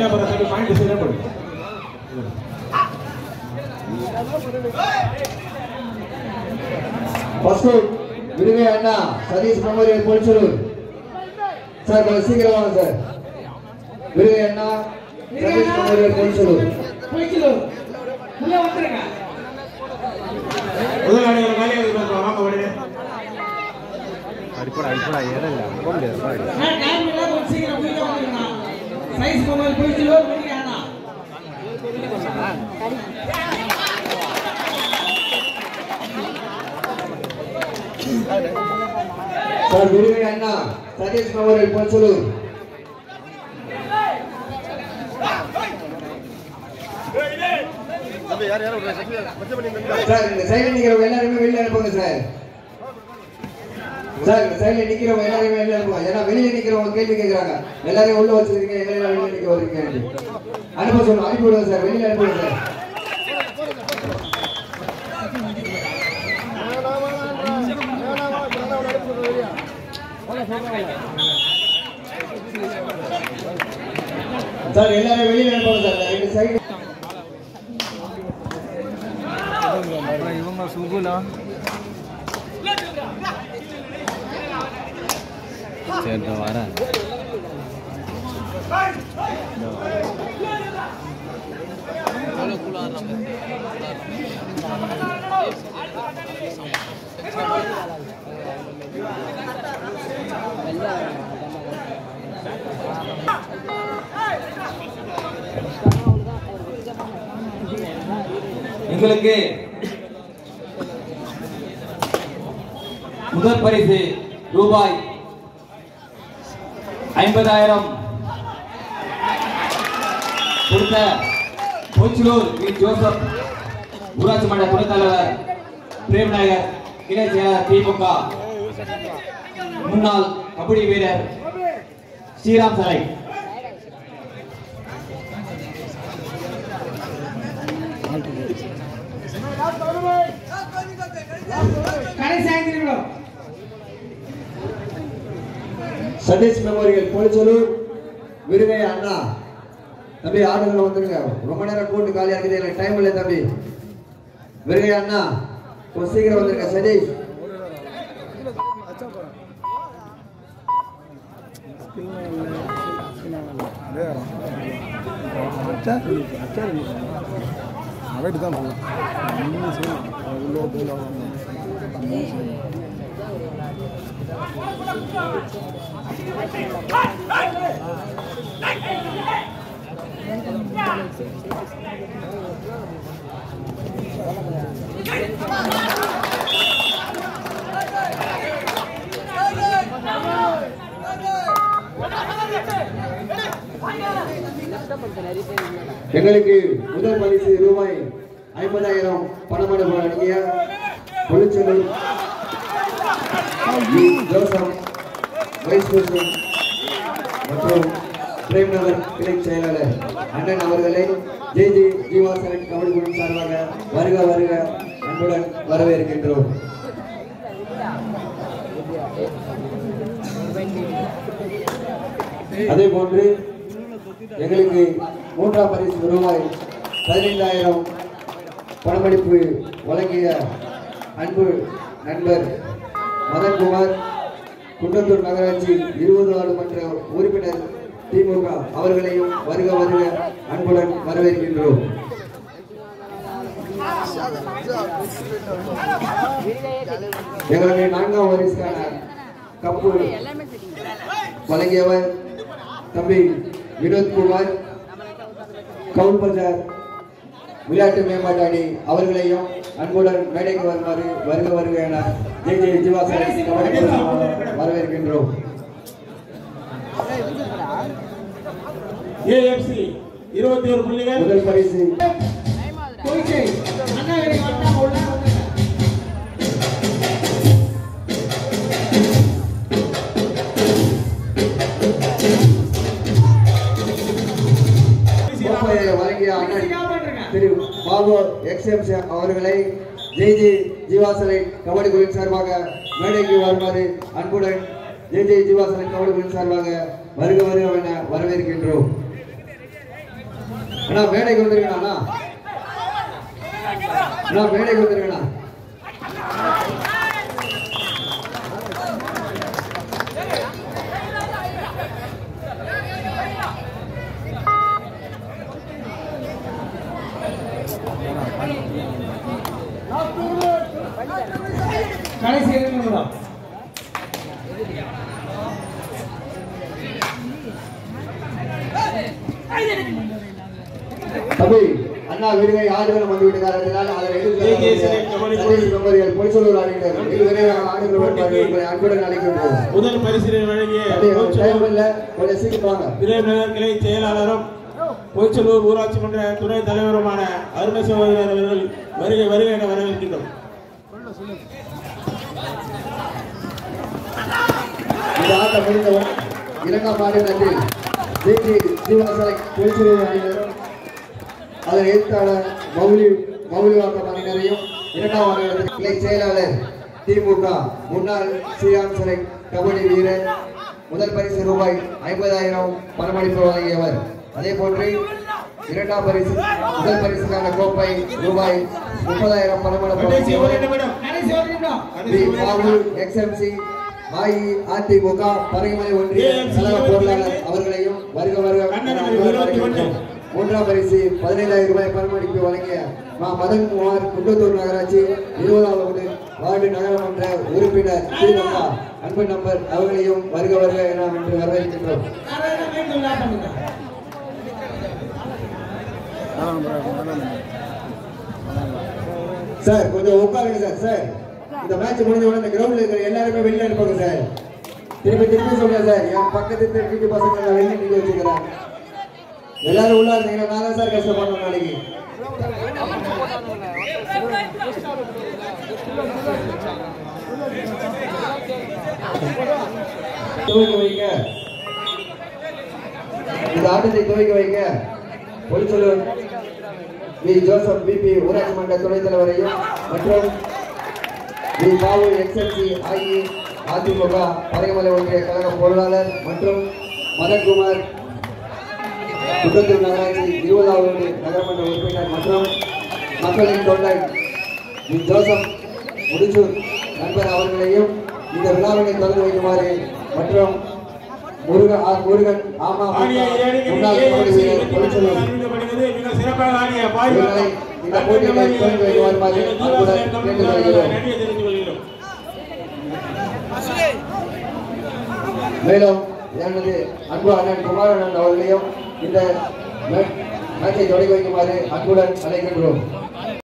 Number சொல்லி point சரியா போடு ஃபர்ஸ்ட் விடுவே அண்ணா சதீஷ் மெமோரியல் பொலிச்சலூர் சார் கொஞ்சம் சீக்கிரம் வாங்க சார் விடுவே அண்ணா சதீஷ் மெமோரியல் பொலிச்சலூர் போய்க்கலாம் உள்ள வந்துருங்க முதல் ஆடியோட காலியாக இருக்கு வாங்க உடனே அடிப்படா அடிப்படா ஏறல போக முடியாது பாரு. நான் டைம் இல்ல கொஞ்சம் சீக்கிரம் உள்ள வந்துருங்க சைஸ் மொபைல் போய்க்கலாம் பண்ணிக்கிறேன் சார் விடுவே அண்ணா சதீஷ் மெமோரியல் பொலிச்சலூர் சார் இந்த சைடுல நிக்கிறவங்க எல்லாருமே வெளியில அனுப்புங்க சார் சார் இந்த சைடுல நிக்கிறவங்க எல்லாருமே வெளியில அனுப்புங்க ஏன்னா வெளியில நிக்கிறவங்க கேள்வி கேக்குறாங்க எல்லாரையும் உள்ள வச்சிருக்கீங்க எங்களை எல்லாம் வெளியில நிக்க வரீங்க அனுப்ப சொல்லுங்க அனுப்பி விடுங்க சார் வெளியில அனுப்புங்க சார் சார் எல்லாரும் வெளியில அனுப்புங்க சார் இந்த ரெண்டு சைடு அப்புறம் இவங்க சுகுலா சரி இதோ வரேன் எங்களுக்கு முதல் பரிசு ரூபாய் ஐம்பதாயிரம் கொடுத்த போச்சலூர் வி ஜோசப் ஊராட்சி மன்ற துணைத் தலைவர் பிரேம்நாயகர் இணை செயலாளர் திமுக முன்னாள் கபடி வீரர் ஸ்ரீராம் சலை கடைசி ஐந்து நிமிடம் சதீஷ் மெமோரியல் பொலிச்சலூர் விருகை அண்ணா தம்பி ஆடுகளை வந்துருங்க ரொம்ப நேரம் கூட்டு காலியா இருக்குது எனக்கு டைம் இல்லை தம்பி விருகை அண்ணா கொஞ்சம் சீக்கிரம் வந்துருங்க சதீஷ் அவட்டு தான் போகலாம் நீங்க செய்யணும் உள்ள போகலாம் எங்களுக்கு முதல் பரிசு ரூபாய் ஐம்பதாயிரம் பணமடை வழங்கிய Polichalur V. Joseph vice president மற்றும் பிரேம்நகர் கிளை செயலாளர் அண்ணன் அவர்களை ஜே ஜே ஜீவாசன் கபடி குழு சார்பாக வருக வருக அன்புடன் வரவேற்கின்றோம் அதே போன்று எங்களுக்கு மூன்றாம் பரிசு ரூபாய் பதினைந்தாயிரம் பணமளிப்பு வழங்கிய அன்பு நண்பர் மதன்குமார் குன்றத்தூர் நகராட்சி இருபது ஆண்டு மன்ற உறுப்பினர் திமுக அவர்களையும் வருக வருக அன்புடன் வரவேற்கின்றோம் எங்களுடைய நான்காம் வரிசைக்கான கப்பு வழங்கியவர் தம்பி வினோத்குமார் கவுல் பஜார் விளையாட்டு மேம்பாட்டு அணி அவர்களையும் அன்புடன் மேடைக்கு வருமாறு வருக வருக என ஜே ஜே ஜீவாசன் கபடி குழு சார்பாக வரவேற்கின்றோம் ஏஎஃப்சி இருபத்தி ஒரு புள்ளிகள் முதல் பரிசு போயிட்டு அண்ணா வீடு வந்தாங்க உள்ள வந்துருங்க கோப்பையை வழங்கிய அண்ணன் சீக்கிரம் பண்ணுங்க திரு பாபு எக்ஸ்எம் அவர்களை ஜே ஜே ஜீவாசலை கபடி குழு சார்பாக மேடைக்கு வருமாறு அன்புடன் ஜே ஜே ஜீவாசலை கபடி குழு சார்பாக வருக வருக என வரவேற்கின்றோம் அண்ணா மேடைக்கு வந்துருக்கண்ணா அண்ணா அண்ணா மேடைக்கு வந்துருக்கண்ணா கடைசி இரண்டு நிமிடம் தம்பி அண்ணா விடுகை ஆடுகளும் வந்து விடுகிறார்கள் அதை ஜே, ஜே, கபடி எதிர்த்து மெம்பர்கள் பொலிசலூர் ஆடினர் இதுவரை ஆடுகள் வருவார்கள் உங்களை அன்புடன் அழைக்கின்றோம் முதல் பரிசினை வழங்கிய தம்பி, டைம் பொய்ச்சலூர் இல்ல கொஞ்சம் சீக்கிரம் வாங்க விரைநகர் கிளை செயலாளரும் பொய்ச்சலூர் ஊராட்சி மன்ற துணைத் தலைவருமான அருண சகோதரர் அவர்கள் வருகை வருகை என வரவேற்கின்றோம் இந்த ஆட்டம் முடிந்தவன் இரண்டாம் ஆடினத்தில் தேசிய ஜீவனசலை பொலிசலூர் அணியினரும் அதன் எழுத்தாளர் மௌலி மௌலிவாக்கம் அணியினரையும் இரண்டாம் ஆடினத்தில் கிளை செயலாளர் திமுக முன்னாள் ஸ்ரீராம் சிலை கபடி வீரர் முதல் பரிசு ரூபாய் ஐம்பதாயிரம் பணமளிப்பு வழங்கியவர் அதே போன்று இரண்டாம் பரிசு முதல் பரிசுக்கான கோப்பை ரூபாய் முப்பதாயிரம் பணமளிப்பு கடைசி ஒரு வழங்கியவர் நிமிடம் கடைசி ஒரு நிமிடம் கடைசி பி. ஒரு பாபு நிமிடம் எக்ஸ்எம்சி அஇஅதிமுக பரங்கிமலை ஒன்றிய AMC கழக பொருளாளர் அவர்களையும் வருக வருக கண்ணன் என அவர்கள் அன்புடன் இருபத்தி ஒன்று. வரவேற்கிறோம். மூன்றாம் பரிசு பதினைந்தாயிரம் ரூபாய் பணமளிப்பு வழங்கிய மா மதன் குமார் குன்றத்தூர் நகராட்சி இருபதாவது வார்டு நகரமன்ற உறுப்பினர் ஸ்ரீலங்கா அன்பு நம்பர் அவர்களையும் வருக வருக என இன்று வரவேற்கின்றோம் யாராவது மீண்டும் விளையாட பண்ணுங்க மேடம் மேடம் சார் கொஞ்சம் உட்காருங்க சார் சார் இந்த மேட்ச் முடிஞ்ச உடனே இந்த கிரவுண்ட்ல இருக்கிற எல்லாருமே வெளியில இருப்பாங்க சார் திருப்பி திருப்பி சொல்றேன் சார் என் பக்கத்து வீட்டு பசங்க நான் வெளியே நிக்க வச்சுக்கிறேன் எல்லாரும் உள்ள இருந்தீங்கன்னா நான் தான் சார் கஷ்டப்படணும் நாளைக்கு துவக்கி வைக்க இந்த ஆட்டத்தை துவக்கி வைக்க பொலிச்சலூர் வி ஜோசப் பிபி ஊராட்சி மன்ற துணைத் தலைவரையும் மற்றும் வி பாபு எக்ஸ்எல்சி ஆகிய அதிமுக பரைமலை ஒன்றிய கழக பொருளாளர் மற்றும் மதன்குமார் குன்றத்தூர் நகராட்சி இருபதாவது நகரமன்ற உறுப்பினர் மற்றும் மக்களின் தொண்டர் வி ஜோசப் முடிச்சூர் நண்பர் அவர்களையும் இந்த விழாவினை தொடர்ந்து வைக்குமாறு மற்றும் முருகன் ஆர் முருகன் ஆமா ஆடிய ஏழு முன்னாள் கபடி வீரர் பொலிச்சலூர் அறிவிக்கப்படுகிறது மிக சிறப்பாக ஆடிய பாய்வா இவர்களை இந்த போட்டிகளை தொடங்கி வைக்குமாறு அன்புடன் கேட்டுக்கொள்கிறோம். நன்றியை தெரிவித்துக் கொள்கிறோம் மேலும் எனது அன்பு அண்ணன் குமாரண்ணன் அவர்களையும் இந்த மே- மேட்சை தொடங்கி வைக்குமாறு அன்புடன் அழைக்கின்றோம்